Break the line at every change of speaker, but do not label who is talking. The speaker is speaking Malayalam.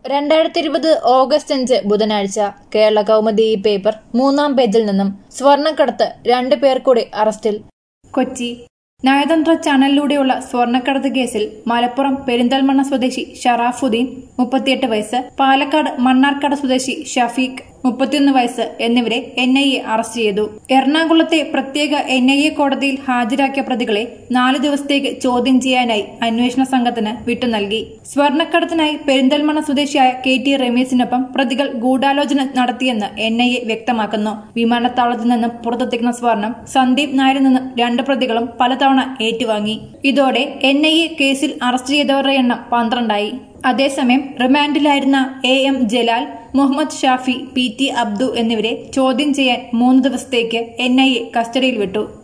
രണ്ടായിരത്തി ഇരുപത് ഓഗസ്റ്റ് അഞ്ച് ബുധനാഴ്ച കേരള കൗമുദി ഈ പേപ്പർ മൂന്നാം പേജിൽ നിന്നും സ്വർണ്ണക്കടത്ത് രണ്ടു പേർ കൂടി അറസ്റ്റിൽ കൊച്ചി നയതന്ത്ര ചാനലിലൂടെയുള്ള സ്വർണ്ണക്കടത്ത് കേസിൽ മലപ്പുറം പെരിന്തൽമണ്ണ സ്വദേശി ഷറാഫുദ്ദീൻ മുപ്പത്തിയെട്ട് വയസ്സ് പാലക്കാട് മണ്ണാർക്കാട് സ്വദേശി ഷഫീഖ് മുപ്പത്തിയൊന്ന് വയസ്സ് എന്നിവരെ എൻ ഐ എ അറസ്റ്റ് ചെയ്തു എറണാകുളത്തെ പ്രത്യേക എൻ ഐ എ കോടതിയിൽ ഹാജരാക്കിയ പ്രതികളെ നാല് ദിവസത്തേക്ക് ചോദ്യം ചെയ്യാനായി അന്വേഷണ സംഘത്തിന് വിട്ടു നൽകി സ്വർണ്ണക്കടത്തിനായി പെരിന്തൽമണ്ണ സ്വദേശിയായ കെ ടി റമീസിനൊപ്പം പ്രതികൾ ഗൂഢാലോചന നടത്തിയെന്ന് എൻ ഐ എ വ്യക്തമാക്കുന്നു വിമാനത്താവളത്തിൽ നിന്നും പുറത്തെത്തിക്കുന്ന സ്വർണം സന്ദീപ് നായരിൽ നിന്നും രണ്ട് പ്രതികളും പലതവണ ഏറ്റുവാങ്ങി ഇതോടെ എൻ ഐ എ കേസിൽ അറസ്റ്റ് ചെയ്തവരുടെ എണ്ണം പന്ത്രണ്ടായി അതേസമയം റിമാൻഡിലായിരുന്ന A M Jalal Muhammad Shafi P T Abdu എന്നിവരെ ചോദ്യം ചെയ്യാൻ മൂന്ന് ദിവസത്തേക്ക് എൻ ഐ എ കസ്റ്റഡിയിൽ വിട്ടു